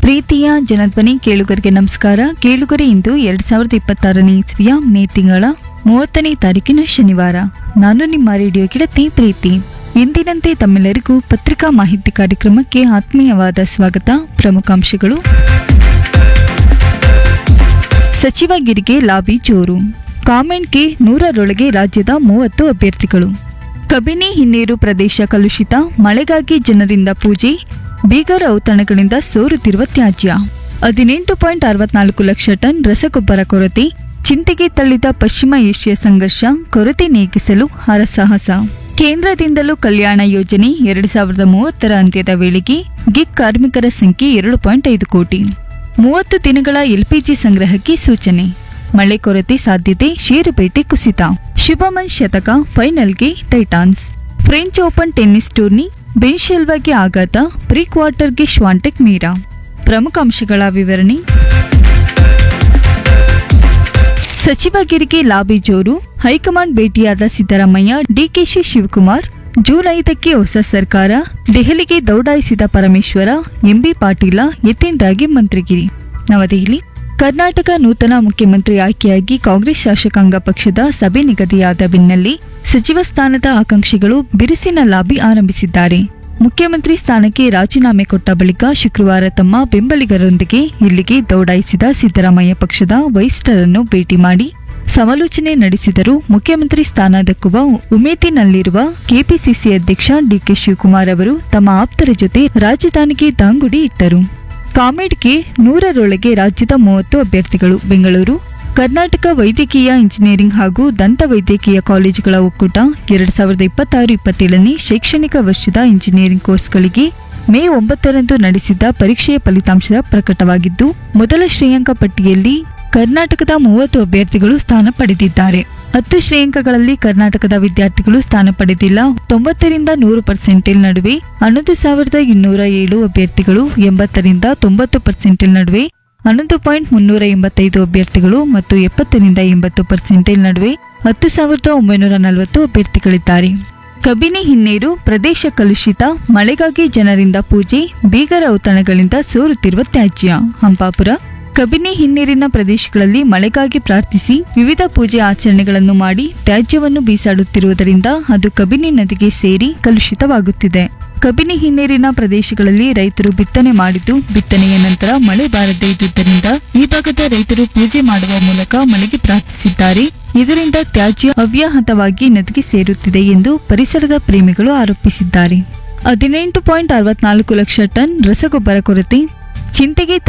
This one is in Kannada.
ಪ್ರೀತಿಯ ಜನಧ್ವನಿ ಕೇಳುಗರಿಗೆ ನಮಸ್ಕಾರ ಕೇಳುಗರೆ ಇಂದು ಎರಡ್ ಸಾವಿರದ ಇಪ್ಪತ್ತಾರನೇ ಇಸ್ವಿಯ ಮೇ ತಿಂಗಳ ಮೂವತ್ತನೇ ತಾರೀಕಿನ ಶನಿವಾರ ನಾನು ನಿಮ್ಮ ರೇಡಿಯೋ ಗೆಳತಿ ಪ್ರೀತಿ ಎಂದಿನಂತೆ ತಮ್ಮೆಲ್ಲರಿಗೂ ಪತ್ರಿಕಾ ಮಾಹಿತಿ ಕಾರ್ಯಕ್ರಮಕ್ಕೆ ಆತ್ಮೀಯವಾದ ಸ್ವಾಗತ ಪ್ರಮುಖಾಂಶಗಳು ಸಚಿವಗಿರಿಗೆ ಲಾಬಿ ಜೋರು ಕಾಮೆಂಟ್ಗೆ ನೂರರೊಳಗೆ ರಾಜ್ಯದ ಮೂವತ್ತು ಅಭ್ಯರ್ಥಿಗಳು ಕಬಿನಿ ಹಿನ್ನೀರು ಪ್ರದೇಶ ಕಲುಷಿತ ಮಳೆಗಾಗಿ ಜನರಿಂದ ಪೂಜೆ ಬೀಗರ ಔತಣಗಳಿಂದ ಸೋರುತ್ತಿರುವ ತ್ಯಾಜ್ಯ ಹದಿನೆಂಟು ಪಾಯಿಂಟ್ ಅರವತ್ನಾಲ್ಕು ಲಕ್ಷ ಟನ್ ರಸಗೊಬ್ಬರ ಕೊರತೆ ಚಿಂತೆಗೆ ತಳ್ಳಿದ ಪಶ್ಚಿಮ ಏಷ್ಯಾ ಸಂಘರ್ಷ ಕೊರತೆ ನೀಗಿಸಲು ಹರಸಾಹಸ ಕೇಂದ್ರದಿಂದಲೂ ಕಲ್ಯಾಣ ಯೋಜನೆ ಎರಡು ಸಾವಿರದ ಮೂವತ್ತರ ಅಂತ್ಯದ ವೇಳೆಗೆ ಗಿಗ್ ಕಾರ್ಮಿಕರ ಸಂಖ್ಯೆ ಎರಡು ಪಾಯಿಂಟ್ ಐದು ಕೋಟಿ ಮೂವತ್ತು ದಿನಗಳ ಎಲ್ಪಿಜಿ ಸಂಗ್ರಹಕ್ಕೆ ಸೂಚನೆ ಮಳೆ ಕೊರತೆ ಸಾಧ್ಯತೆ ಷೇರುಪೇಟೆ ಕುಸಿತ ಶುಭಮನ್ ಶತಕ ಫೈನಲ್ಗೆ titans French open tennis tourney ಬೆನ್ಶೆಲ್ವಾಗೆ ಆಘಾತ ಪ್ರೀ ಕ್ವಾರ್ಟರ್ಗೆ ಶ್ವಾಂಟೆಕ್ ಮೀರಾ ಪ್ರಮುಖ ಅಂಶಗಳ ವಿವರಣೆ ಸಚಿವಗಿರಿಗೆ ಲಾಬಿ ಜೋರು ಹೈಕಮಾಂಡ್ ಭೇಟಿಯಾದ ಸಿದ್ದರಾಮಯ್ಯ ಡಿಕೆಶಿ ಶಿವಕುಮಾರ್ ಜೂನ್ ಐದಕ್ಕೆ ಹೊಸ ಸರ್ಕಾರ ದೆಹಲಿಗೆ ದೌಡಾಯಿಸಿದ ಪರಮೇಶ್ವರ ಎಂಬಿ ಪಾಟೀಲ ಯತೀಂದ್ರಗೆ ಮಂತ್ರಿಗಿರಿ ನವದೆಹಲಿ ಕರ್ನಾಟಕ ನೂತನ ಮುಖ್ಯಮಂತ್ರಿ ಆಯ್ಕೆಯಾಗಿ ಕಾಂಗ್ರೆಸ್ ಶಾಸಕಾಂಗ ಪಕ್ಷದ ಸಭೆ ನಿಗದಿಯಾದ ಬೆನ್ನಲ್ಲೇ ಸಚಿವ ಸ್ಥಾನದ ಆಕಾಂಕ್ಷಿಗಳು ಬಿರುಸಿನ ಲಾಬಿ ಆರಂಭಿಸಿದ್ದಾರೆ ಮುಖ್ಯಮಂತ್ರಿ ಸ್ಥಾನಕ್ಕೆ ರಾಜೀನಾಮೆ ಕೊಟ್ಟ ಬಳಿಕ ಶುಕ್ರವಾರ ತಮ್ಮ ಬೆಂಬಲಿಗರೊಂದಿಗೆ ಇಲ್ಲಿಗೆ ದೌಡಾಯಿಸಿದ ಸಿದ್ದರಾಮಯ್ಯ ಪಕ್ಷದ ವರಿಷ್ಠರನ್ನು ಭೇಟಿ ಮಾಡಿ ಸಮಾಲೋಚನೆ ನಡೆಸಿದರು ಮುಖ್ಯಮಂತ್ರಿ ಸ್ಥಾನ ದಕ್ಕುವ ಉಮೇದಿನಲ್ಲಿರುವ ಕೆಪಿಸಿಸಿ ಅಧ್ಯಕ್ಷ ಡಿಕೆ ಶಿವಕುಮಾರ್ ಅವರು ತಮ್ಮ ಆಪ್ತರ ಜೊತೆ ರಾಜಧಾನಿಗೆ ದಾಂಗುಡಿ ಇಟ್ಟರು ಕಾಮೆಡ್ಗೆ ನೂರರೊಳಗೆ ರಾಜ್ಯದ ಮೂವತ್ತು ಅಭ್ಯರ್ಥಿಗಳು ಬೆಂಗಳೂರು ಕರ್ನಾಟಕ ವೈದ್ಯಕೀಯ ಇಂಜಿನಿಯರಿಂಗ್ ಹಾಗೂ ದಂತ ವೈದ್ಯಕೀಯ ಕಾಲೇಜುಗಳ ಒಕ್ಕೂಟ ಎರಡ್ ಸಾವಿರದ ಇಪ್ಪತ್ತಾರು ಇಪ್ಪತ್ತೇಳನೇ ಶೈಕ್ಷಣಿಕ ವರ್ಷದ ಇಂಜಿನಿಯರಿಂಗ್ ಕೋರ್ಸ್ಗಳಿಗೆ ಮೇ ಒಂಬತ್ತರಂದು ನಡೆಸಿದ್ದ ಪರೀಕ್ಷೆಯ ಫಲಿತಾಂಶ ಪ್ರಕಟವಾಗಿದ್ದು ಮೊದಲ ಶ್ರೇಯಾಂಕ ಪಟ್ಟಿಯಲ್ಲಿ ಕರ್ನಾಟಕದ ಮೂವತ್ತು ಅಭ್ಯರ್ಥಿಗಳು ಸ್ಥಾನ ಪಡೆದಿದ್ದಾರೆ ಹತ್ತು ಶ್ರೇಯಾಂಕಗಳಲ್ಲಿ ಕರ್ನಾಟಕದ ವಿದ್ಯಾರ್ಥಿಗಳು ಸ್ಥಾನ ಪಡೆದಿಲ್ಲ ತೊಂಬತ್ತರಿಂದ ನೂರು ಪರ್ಸೆಂಟೇಲ್ ನಡುವೆ ಹನ್ನೊಂದು ಸಾವಿರದ ಇನ್ನೂರ ಏಳು ಅಭ್ಯರ್ಥಿಗಳು ಎಂಬತ್ತರಿಂದ ತೊಂಬತ್ತು ಪರ್ಸೆಂಟೇಲ್ ನಡುವೆ ಹನ್ನೊಂದು ಪಾಯಿಂಟ್ ಮುನ್ನೂರ ಎಂಬತ್ತೈದು ಅಭ್ಯರ್ಥಿಗಳು ಮತ್ತು ಎಪ್ಪತ್ತರಿಂದ ಎಂಬತ್ತು ಪರ್ಸೆಂಟೇಲ್ ನಡುವೆ ಹತ್ತು ಸಾವಿರದ ಒಂಬೈನೂರ ನಲವತ್ತು ಅಭ್ಯರ್ಥಿಗಳಿದ್ದಾರೆ ಕಬಿನಿ ಹಿನ್ನೀರು ಪ್ರದೇಶ ಕಲುಷಿತ ಮಳೆಗಾಗಿ ಜನರಿಂದ ಪೂಜೆ ಬೀಗರ ಔತಣಗಳಿಂದ ಸೋರುತ್ತಿರುವ ತ್ಯಾಜ್ಯ ಹಂಪಾಪುರ ಕಬಿನಿ ಹಿನ್ನೀರಿನ ಪ್ರದೇಶಗಳಲ್ಲಿ ಮಳೆಗಾಗಿ ಪ್ರಾರ್ಥಿಸಿ ವಿವಿಧ ಪೂಜೆ ಆಚರಣೆಗಳನ್ನು ಮಾಡಿ ತ್ಯಾಜ್ಯವನ್ನು ಬೀಸಾಡುತ್ತಿರುವುದರಿಂದ ಅದು ಕಬಿನಿ ನದಿಗೆ ಸೇರಿ ಕಲುಷಿತವಾಗುತ್ತಿದೆ ಕಬಿನಿ ಹಿನ್ನೀರಿನ ಪ್ರದೇಶಗಳಲ್ಲಿ ರೈತರು ಬಿತ್ತನೆ ಮಾಡಿದ್ದು ಬಿತ್ತನೆಯ ನಂತರ ಮಳೆ ಬಾರದೇ ಇದ್ದುದರಿಂದ ಈ ಭಾಗದ ರೈತರು ಪೂಜೆ ಮಾಡುವ ಮೂಲಕ ಮಳೆಗೆ ಪ್ರಾರ್ಥಿಸಿದ್ದಾರೆ ಇದರಿಂದ ತ್ಯಾಜ್ಯ ಅವ್ಯಾಹತವಾಗಿ ನದಿಗೆ ಸೇರುತ್ತಿದೆ ಎಂದು ಪರಿಸರದ ಪ್ರೇಮಿಗಳು ಆರೋಪಿಸಿದ್ದಾರೆ ಹದಿನೆಂಟು ಪಾಯಿಂಟ್ ಅರವತ್ನಾಲ್ಕು ಲಕ್ಷ ಟನ್ ರಸಗೊಬ್ಬರ ಕೊರತೆ ಚಿಂತೆಗೆ